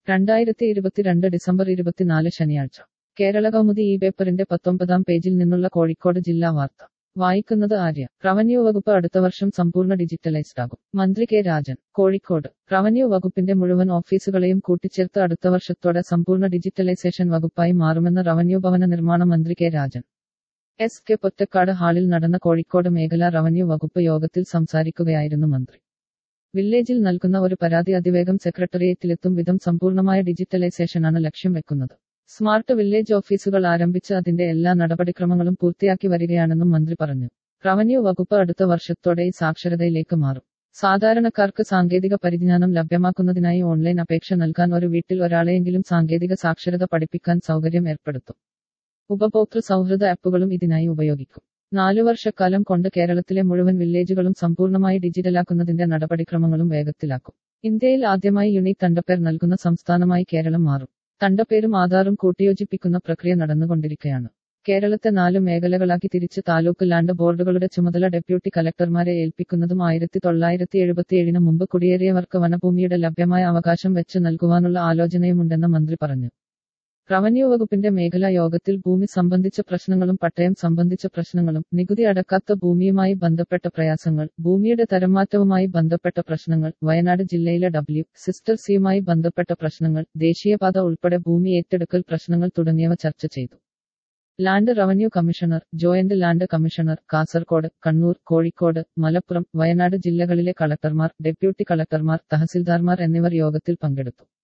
രണ്ടായിരത്തി ഇരുപത്തിരണ്ട് ഡിസംബർ ഇരുപത്തിനാല് ശനിയാഴ്ച കേരള കൗമുദി ഈ പേപ്പറിന്റെ പത്തൊമ്പതാം പേജിൽ നിന്നുള്ള കോഴിക്കോട് ജില്ലാ വാർത്ത വായിക്കുന്നത് ആര്യ റവന്യൂ വകുപ്പ് അടുത്ത വർഷം സമ്പൂർണ്ണ ഡിജിറ്റലൈസ്ഡ് ആകും മന്ത്രി കെ രാജൻ കോഴിക്കോട് റവന്യൂ വകുപ്പിന്റെ മുഴുവൻ ഓഫീസുകളെയും കൂട്ടിച്ചേർത്ത് അടുത്ത വർഷത്തോടെ സമ്പൂർണ്ണ ഡിജിറ്റലൈസേഷൻ വകുപ്പായി മാറുമെന്ന് റവന്യൂ ഭവന നിർമ്മാണ മന്ത്രി K Rajan S K Pottekkatt ഹാളിൽ നടന്ന കോഴിക്കോട് മേഖലാ റവന്യൂ വകുപ്പ് യോഗത്തിൽ സംസാരിക്കുകയായിരുന്നു മന്ത്രി വില്ലേജിൽ നൽകുന്ന ഒരു പരാതി അതിവേഗം സെക്രട്ടേറിയറ്റിലെത്തും വിധം സമ്പൂർണ്ണമായ ഡിജിറ്റലൈസേഷനാണ് ലക്ഷ്യം വെക്കുന്നത് സ്മാർട്ട് വില്ലേജ് ഓഫീസുകൾ ആരംഭിച്ച് അതിന്റെ എല്ലാ നടപടിക്രമങ്ങളും പൂർത്തിയാക്കി വരികയാണെന്നും മന്ത്രി പറഞ്ഞു റവന്യൂ വകുപ്പ് അടുത്ത വർഷത്തോടെ ഈ സാക്ഷരതയിലേക്ക് മാറും സാധാരണക്കാർക്ക് സാങ്കേതിക പരിജ്ഞാനം ലഭ്യമാക്കുന്നതിനായി ഓൺലൈൻ അപേക്ഷ നൽകാൻ ഒരു വീട്ടിൽ ഒരാളെയെങ്കിലും സാങ്കേതിക സാക്ഷരത പഠിപ്പിക്കാൻ സൗകര്യം ഏർപ്പെടുത്തും ഉപഭോക്തൃ സൗഹൃദ ആപ്പുകളും ഇതിനായി ഉപയോഗിക്കും നാലു വർഷക്കാലം കൊണ്ട് കേരളത്തിലെ മുഴുവൻ വില്ലേജുകളും സമ്പൂർണ്ണമായി ഡിജിറ്റലാക്കുന്നതിന്റെ നടപടിക്രമങ്ങളും വേഗത്തിലാക്കും ഇന്ത്യയിൽ ആദ്യമായി യുണീക് തണ്ടപ്പേർ നൽകുന്ന സംസ്ഥാനമായി കേരളം മാറും തണ്ടപ്പേരും ആധാറും കൂട്ടിയോജിപ്പിക്കുന്ന പ്രക്രിയ നടന്നുകൊണ്ടിരിക്കുകയാണ് കേരളത്തെ നാല് മേഖലകളാക്കി തിരിച്ച് താലൂക്ക് ലാൻഡ് ബോർഡുകളുടെ ചുമതല ഡെപ്യൂട്ടി കലക്ടർമാരെ ഏൽപ്പിക്കുന്നതും ആയിരത്തി തൊള്ളായിരത്തി എഴുപത്തിയേഴിന് മുമ്പ് കുടിയേറിയവർക്ക് വനഭൂമിയുടെ ലഭ്യമായ അവകാശം വെച്ച് നൽകുവാനുള്ള ആലോചനയുമുണ്ടെന്ന് മന്ത്രി പറഞ്ഞു റവന്യൂ വകുപ്പിന്റെ മേഖലാ യോഗത്തിൽ ഭൂമി സംബന്ധിച്ച പ്രശ്നങ്ങളും പട്ടയം സംബന്ധിച്ച പ്രശ്നങ്ങളും നികുതി അടക്കാത്ത ഭൂമിയുമായി ബന്ധപ്പെട്ട പ്രയാസങ്ങൾ ഭൂമിയുടെ തരംമാറ്റവുമായി ബന്ധപ്പെട്ട പ്രശ്നങ്ങൾ വയനാട് ജില്ലയിലെ ഡബ്ല്യു സിസ്റ്റർ സിയുമായി ബന്ധപ്പെട്ട പ്രശ്നങ്ങൾ ദേശീയപാത ഉൾപ്പെടെ ഭൂമി ഏറ്റെടുക്കൽ പ്രശ്നങ്ങൾ തുടങ്ങിയവ ചർച്ച ചെയ്തു land revenue commissioner joint land commissioner Kasaragod Kannur Kozhikode Malappuram Wayanad ജില്ലകളിലെ കളക്ടർമാർ ഡെപ്യൂട്ടി കളക്ടർമാർ തഹസിൽദാർമാർ എന്നിവർ യോഗത്തിൽ പങ്കെടുത്തു